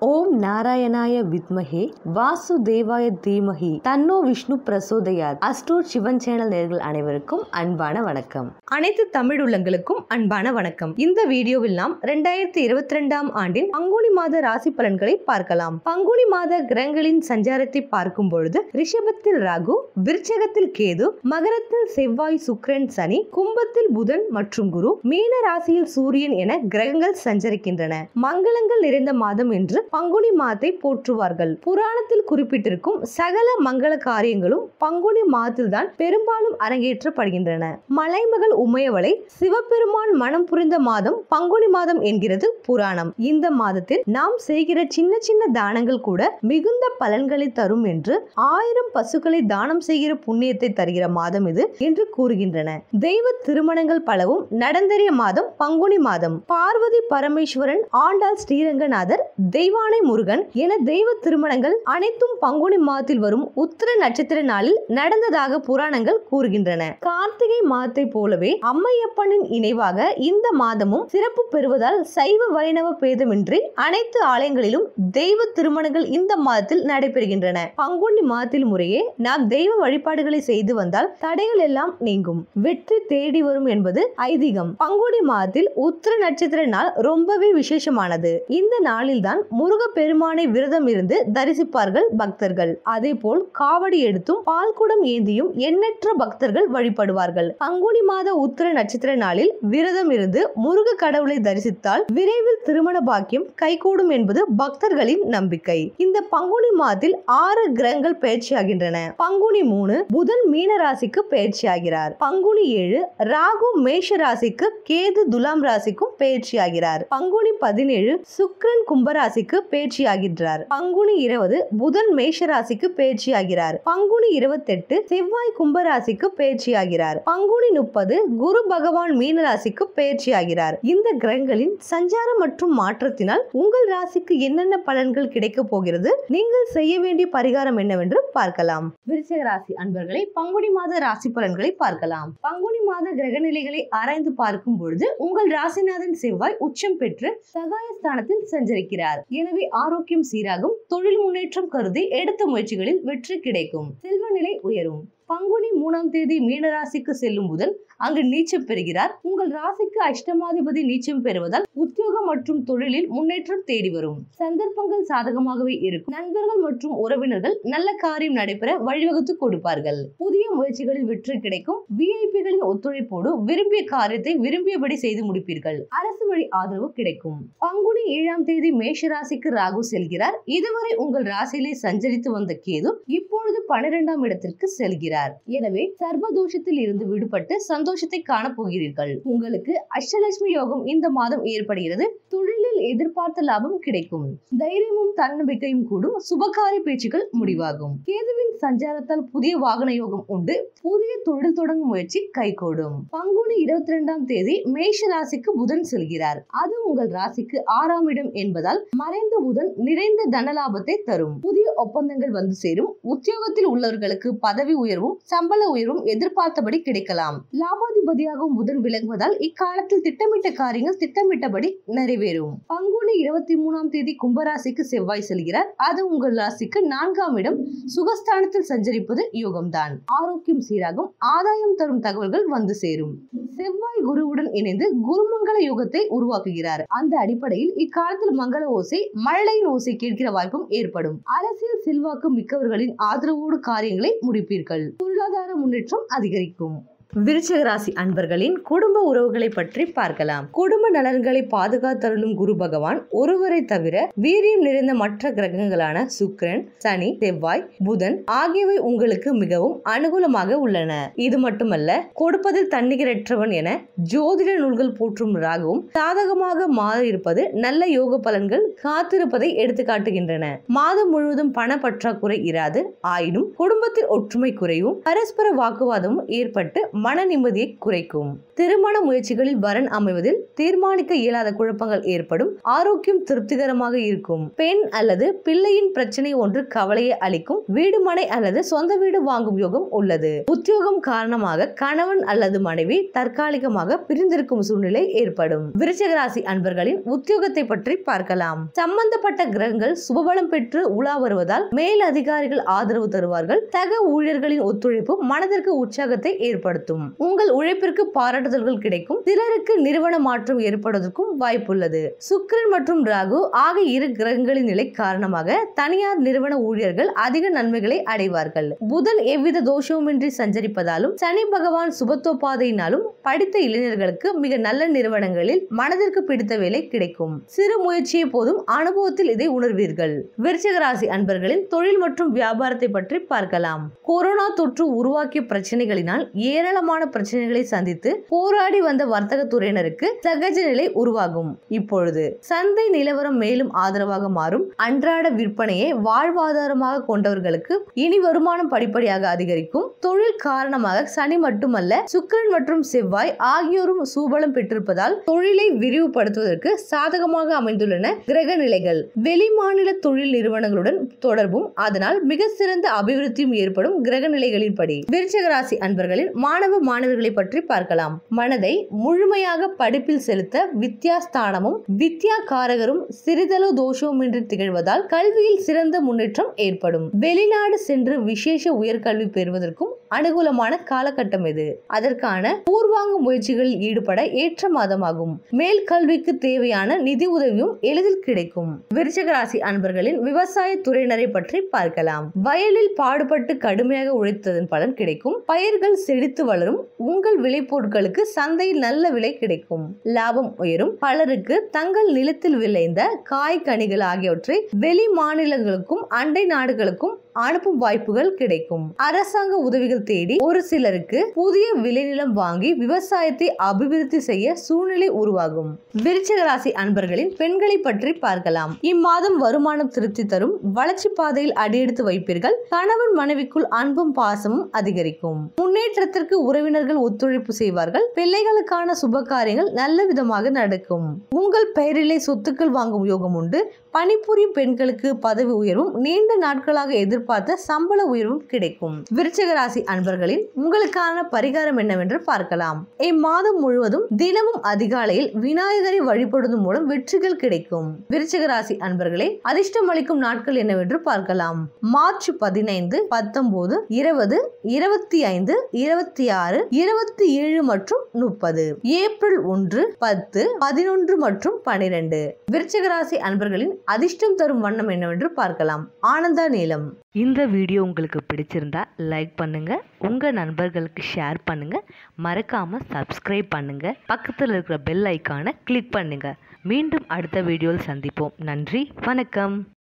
ஓம் நாராயணாய வித்மஹே வாசுதேவாய தீமஹி தன்னோ விஷ்ணு பிரசோதயாத் அஸ்ட்ரோட் சிவன் சேனல் நேர்கள் அனைவருக்கும் அன்பான வணக்கம் அனைத்து தமிழ் உள்ளங்களுக்கும் அன்பான வணக்கம் இந்த வீடியோவில் நாம் ரெண்டாயிரத்தி இருபத்தி ரெண்டாம் ஆண்டின் பங்குனி மாத ராசி பலன்களை பார்க்கலாம் பங்குனி மாத கிரகங்களின் சஞ்சாரத்தை பார்க்கும் பொழுது ரிஷபத்தில் ராகு விருச்சகத்தில் கேது மகரத்தில் செவ்வாய் சுக்கிரன் சனி கும்பத்தில் புதன் மற்றும் குரு மீன ராசியில் சூரியன் என கிரகங்கள் சஞ்சரிக்கின்றன மங்களங்கள் நிறைந்த மாதம் என்று பங்குனி மாதத்தை போற்றுவார்கள் புராணத்தில் குறிப்பிட்டிருக்கும் சகல மங்கள காரியங்களும் பங்குனி மாதத்தில்தான் பெரும்பாலும் அரங்கேற்றப்படுகின்றன மலைமகள் உமையவளை சிவபெருமான் மனம் புரிந்த மாதம் பங்குனி மாதம் என்கிறது புராணம் இந்த மாதத்தில் நாம் செய்கிற சின்ன சின்ன தானங்கள் கூட மிகுந்த பலன்களை தரும் என்று ஆயிரம் பசுக்களை தானம் செய்கிற புண்ணியத்தை தருகிற மாதம் இது என்று கூறுகின்றன தெய்வ திருமணங்கள் பலவும் நடந்தேறிய மாதம் பங்குனி மாதம் பார்வதி பரமேஸ்வரன் ஆண்டாள் ஸ்ரீரங்கநாதர் தெய்வானை முருகன் என தெய்வ திருமணங்கள் அனைத்தும் பங்குனி மாதத்தில் வரும் உத்திர நட்சத்திர நாளில் நடந்ததாக புராணங்கள் கூறுகின்றன கார்த்திகை மாதத்தை போலவே அம்மையப்பனின் இணைவாக இந்த மாதமும் சிறப்பு பெறுவதால் சைவ வைணவ பேதமின்றி அனைத்து ஆலயங்களிலும் தெய்வ திருமணங்கள் இந்த மாதத்தில் நடைபெறுகின்றன பங்குனி மாதத்தில் முறையே நாம் தெய்வ வழிபாடுகளை செய்து வந்தால் தடைகள் எல்லாம் நீங்கும் வெற்றி தேடி வரும் என்பது ஐதீகம் பங்குனி மாதத்தில் உத்திர நட்சத்திர நாள் ரொம்பவே விசேஷமானது இந்த நாளில்தான் முருக பெருமானை விரதம் இருந்து தரிசிப்பார்கள் பக்தர்கள் அதே போல் காவடி எடுத்தும் பால்குடம் ஏந்தியும் எண்ணற்ற பக்தர்கள் வழிபடுவார்கள் பங்குனி மாத உத்திர நட்சத்திர நாளில் விரதம் இருந்து முருக கடவுளை தரிசித்தால் விரைவில் திருமண பாக்கியம் கைகூடும் என்பது பக்தர்களின் நம்பிக்கை இந்த பங்குனி மாதத்தில் ஆறு கிரகங்கள் பயிற்சியாகின்றன பங்குனி மூணு புதன் மீன ராசிக்கு பயிற்சியாகிறார் பங்குனி ஏழு ராகு மேஷ ராசிக்கு கேது துலாம் ராசிக்கும் பயிற்சியாகிறார் பங்குனி பதினேழு சுக்கிரன் கும்பராசிக்கு பயிற்சியாகின்றார் பங்குனி இருபது புதன் மேஷ ராசிக்கு பயிற்சியாகிறார் பங்குனி இருபத்தெட்டு செவ்வாய் கும்பராசிக்கு பயிற்சியாகிறார் பங்குனி முப்பது குரு பகவான் மீன ராசிக்கு பயிற்சியாகிறார் இந்த கிரகங்களின் சஞ்சாரம் மற்றும் மாற்றத்தினால் உங்கள் ராசிக்கு என்னென்ன பலன்கள் கிடைக்க போகிறது நீங்கள் செய்ய வேண்டிய பரிகாரம் என்னவென்று பார்க்கலாம் விருச்சிக ராசி அன்பர்களை பங்குனி மாத ராசி பலன்களை பார்க்கலாம் பங்குனி மாத கிரக நிலைகளை ஆராய்ந்து பார்க்கும் பொழுது உங்கள் ராசிநாதன் செவ்வாய் உச்சம் பெற்று சகாயஸ்தானத்தில் சஞ்சரிக்கிறார் எனவே ஆரோக்கியம் சீராகும் தொழில் முன்னேற்றம் கருதி எடுத்த முயற்சிகளில் வெற்றி கிடைக்கும் செல்வ நிலை உயரும் பங்குனி மூணாம் தேதி மீனராசிக்கு செல்லும் புதன் அங்கு நீச்சம் பெறுகிறார் உங்கள் ராசிக்கு அஷ்டமாதிபதி நீச்சம் பெறுவதால் உத்தியோகம் மற்றும் தொழிலில் முன்னேற்றம் தேடி வரும் சந்தர்ப்பங்கள் சாதகமாகவே இருக்கும் நண்பர்கள் மற்றும் உறவினர்கள் நல்ல காரியம் நடைபெற வழிவகுத்து கொடுப்பார்கள் புதிய முயற்சிகளில் வெற்றி கிடைக்கும் விஐபிகளின் ஒத்துழைப்போடு விரும்பிய காரியத்தை விரும்பியபடி செய்து முடிப்பீர்கள் அரசு வழி ஆதரவு கிடைக்கும் பங்குனி ஏழாம் தேதி மேஷ ராசிக்கு ராகு செல்கிறார் இதுவரை உங்கள் ராசியிலே சஞ்சரித்து வந்த கேது இப்பொழுது பனிரெண்டாம் இடத்திற்கு செல்கிறார் எனவே சர்வதோஷத்தில் இருந்து விடுபட்டு சந்தோஷத்தை காண போகிறீர்கள் உங்களுக்கு அஷ்டலட்சுமி யோகம் இந்த மாதம் ஏற்படுகிறது தொழிலில் எதிர்பார்த்த லாபம் கிடைக்கும் தைரியமும் தன்னம்பிக்கையும் கூடும் சுபகாரிய பேச்சுகள் முடிவாகும் கேதுவின் சஞ்சாரத்தால் புதிய வாகன யோகம் உண்டு புதிய தொழில் தொடங்கும் முயற்சி கைகூடும் பங்குனி இருபத்தி ரெண்டாம் தேதி மேஷ ராசிக்கு புதன் செல்கிறார் அது உங்கள் ராசிக்கு ஆறாம் இடம் என்பதால் மறைந்த புதன் நிறைந்த தனலாபத்தை தரும் புதிய ஒப்பந்தங்கள் வந்து சேரும் உத்தியோகத்தில் உள்ளவர்களுக்கு பதவி உயர்வும் சம்பள உயர்வும் எதிர்பார்த்தபடி கிடைக்கலாம் லாபாதிபதியாகவும் புதன் விளங்குவதால் இக்காலத்தில் திட்டமிட்ட காரியங்கள் திட்டமிட்டபடி நிறைவேறும் பங்குனி இருபத்தி மூணாம் தேதி கும்பராசிக்கு செவ்வாய் செல்கிறார் அது உங்கள் ராசிக்கு நான்காம் இடம் சுகஸ்தானத்தில் சஞ்சரிப்பது யோகம்தான் ஆரோக்கியம் சீராகும் ஆதாயம் தரும் தகவல்கள் வந்து சேரும் செவ்வாய் குருவுடன் இணைந்து குருமங்கள யோகத்தை உருவாக்குகிறார் அந்த அடிப்படையில் இக்காலத்தில் மங்கள ஓசை மழலையின் ஓசை கேட்கிற வாய்ப்பும் ஏற்படும் அரசியல் செல்வாக்கு மிக்கவர்களின் ஆதரவோடு காரியங்களை முடிப்பீர்கள் பொருளாதார முன்னேற்றம் அதிகரிக்கும் விருச்சிக ராசி அன்பர்களின் குடும்ப உறவுகளை பற்றி பார்க்கலாம் குடும்ப நலன்களை பாதுகாத்தருளும் குரு பகவான் ஒருவரை தவிர வீரியம் நிறைந்த மற்ற கிரகங்களான சுக்கிரன் சனி செவ்வாய் புதன் ஆகியவை உங்களுக்கு மிகவும் அனுகூலமாக உள்ளன இது மட்டுமல்ல கொடுப்பதில் தன்னிகரற்றவன் என ஜோதிட நூல்கள் போற்றும் ராகுவும் சாதகமாக மாறியிருப்பது நல்ல யோக பலன்கள் காத்திருப்பதை எடுத்து காட்டுகின்றன மாதம் முழுவதும் பண பற்றாக்குறை இராது ஆயினும் குடும்பத்தில் ஒற்றுமை குறையும் பரஸ்பர வாக்குவாதமும் ஏற்பட்டு மன நிம்மதியை குறைக்கும் திருமண முயற்சிகளில் வரன் அமைவதில் தீர்மானிக்க இயலாத குழப்பங்கள் ஏற்படும் ஆரோக்கியம் திருப்திகரமாக இருக்கும் பெண் அல்லது பிள்ளையின் பிரச்சனை ஒன்று கவலையை அளிக்கும் வீடு மனை அல்லது சொந்த வீடு வாங்கும் யோகம் உள்ளது உத்தியோகம் காரணமாக கணவன் அல்லது மனைவி தற்காலிகமாக பிரிந்திருக்கும் சூழ்நிலை ஏற்படும் விருச்சிக ராசி அன்பர்களின் உத்தியோகத்தை பற்றி பார்க்கலாம் சம்பந்தப்பட்ட கிரகங்கள் சுபபலம் பெற்று உலா வருவதால் மேல் அதிகாரிகள் ஆதரவு தருவார்கள் சக ஊழியர்களின் ஒத்துழைப்பு மனதிற்கு உற்சாகத்தை ஏற்படுத்தும் உங்கள் உழைப்பிற்கு பாராட்டுதல்கள் கிடைக்கும் சிலருக்கு நிறுவன மாற்றம் ஏற்படுவதற்கும் வாய்ப்புள்ளது சுக்கிரன் மற்றும் ராகு ஆகிய இரு கிரகங்களின் நிலை காரணமாக தனியார் நிறுவன ஊழியர்கள் அதிக நன்மைகளை அடைவார்கள் புதன் எவ்வித தோஷமுமின்றி சஞ்சரிப்பதாலும் சனி பகவான் சுபத்துவ பாதையினாலும் படித்த இளைஞர்களுக்கு மிக நல்ல நிறுவனங்களில் மனதிற்கு பிடித்த வேலை கிடைக்கும் சிறு முயற்சியை போதும் அனுபவத்தில் இதை உணர்வீர்கள் விருச்சிக ராசி அன்பர்களின் தொழில் மற்றும் வியாபாரத்தை பற்றி பார்க்கலாம் கொரோனா தொற்று உருவாக்கிய பிரச்சனைகளினால் ஏராளமான பிரச்சனைகளை சந்தித்து போராடி வந்த வர்த்தக துறையினருக்கு சகஜ நிலை உருவாகும் இப்பொழுது சந்தை நிலவரம் மேலும் ஆதரவாக மாறும் அன்றாட விற்பனையை வாழ்வாதாரமாக கொண்டவர்களுக்கு இனி வருமானம் படிப்படியாக அதிகரிக்கும் தொழில் காரணமாக சனி மட்டுமல்ல சுக்கிரன் மற்றும் செவ்வாய் ஆகியோரும் சூபலம் பெற்றிருப்பதால் தொழிலை விரிவுபடுத்துவதற்கு சாதகமாக அமைந்துள்ளன கிரக நிலைகள் வெளிமாநில தொழில் நிறுவனங்களுடன் தொடர்பும் அதனால் மிக சிறந்த அபிவிருத்தியும் ஏற்படும் கிரக நிலைகளின்படி விருச்சக ராசி அன்பர்களின் மாணவ மாணவர்களை பற்றி பார்க்கலாம் மனதை முழுமையாக படிப்பில் செலுத்த வித்யாஸ்தானமும் வித்யா காரகரும் சிறிதளவு தோஷவுமின்றி திகழ்வதால் கல்வியில் சிறந்த முன்னேற்றம் ஏற்படும் வெளிநாடு சென்று விசேஷ உயர்கல்வி பெறுவதற்கும் அனுகூலமான காலகட்டம் இது அதற்கான பூர்வாங்க முயற்சிகளில் ஈடுபட ஏற்ற மாதமாகும் மேல் கல்விக்கு தேவையான நிதி உதவியும் எளிதில் கிடைக்கும் விருச்சக ராசி அன்பர்களின் விவசாய துறையினரை பற்றி பார்க்கலாம் வயலில் பாடுபட்டு கடுமையாக உழைத்ததன் பலன் கிடைக்கும் பயிர்கள் செழித்து வளரும் உங்கள் விளைபொருட்களுக்கு சந்தையில் நல்ல விலை கிடைக்கும் லாபம் உயரும் பலருக்கு தங்கள் நிலத்தில் விளைந்த காய் கனிகள் ஆகியவற்றை வெளி மாநிலங்களுக்கும் அண்டை நாடுகளுக்கும் அனுப்பும் வாய்ப்புகள் கிடைக்கும் அரசாங்க உதவிகள் தேடி ஒரு சிலருக்கு புதிய விளைநிலம் வாங்கி விவசாயத்தை அபிவிருத்தி செய்ய சூழ்நிலை உருவாகும் விருச்சிக ராசி அன்பர்களின் பெண்களை பற்றி பார்க்கலாம் இம்மாதம் வருமானம் திருப்தி தரும் வளர்ச்சி பாதையில் அடியெடுத்து வைப்பீர்கள் கணவன் மனைவிக்குள் அன்பும் பாசமும் அதிகரிக்கும் முன்னேற்றத்திற்கு உறவினர்கள் ஒத்துழைப்பு செய்வார்கள் பிள்ளைகளுக்கான சுப காரியங்கள் நல்ல விதமாக நடக்கும் உங்கள் பெயரிலே சொத்துக்கள் வாங்கும் யோகம் உண்டு பணிபுரியும் பெண்களுக்கு பதவி உயர்வும் நீண்ட நாட்களாக எதிர்பார்த்த சம்பள உயர்வும் கிடைக்கும் விருச்சிக ராசி அன்பர்களின் உங்களுக்கான பரிகாரம் என்னவென்று பார்க்கலாம் இம்மாதம் முழுவதும் தினமும் அதிகாலையில் விநாயகரை வழிபடுவதன் மூலம் வெற்றிகள் கிடைக்கும் விருச்சிக ராசி அன்பர்களே அதிர்ஷ்டம் அளிக்கும் நாட்கள் என்னவென்று பார்க்கலாம் மார்ச் பதினைந்து பத்தொன்பது இருபது இருபத்தி ஐந்து இருபத்தி ஆறு இருபத்தி ஏழு மற்றும் முப்பது ஏப்ரல் ஒன்று பத்து பதினொன்று மற்றும் பனிரெண்டு விருச்சிக ராசி அன்பர்களின் அதிர்ஷ்டம் தரும் வண்ணம் என்னவென்று பார்க்கலாம் ஆனந்தா நீலம் இந்த வீடியோ உங்களுக்கு பிடிச்சிருந்தா லைக் பண்ணுங்க உங்க நண்பர்களுக்கு ஷேர் பண்ணுங்க மறக்காம சப்ஸ்கிரைப் பண்ணுங்க பக்கத்தில் இருக்கிற பெல் ஐக்கானை கிளிக் பண்ணுங்க மீண்டும் அடுத்த வீடியோவில் சந்திப்போம் நன்றி வணக்கம்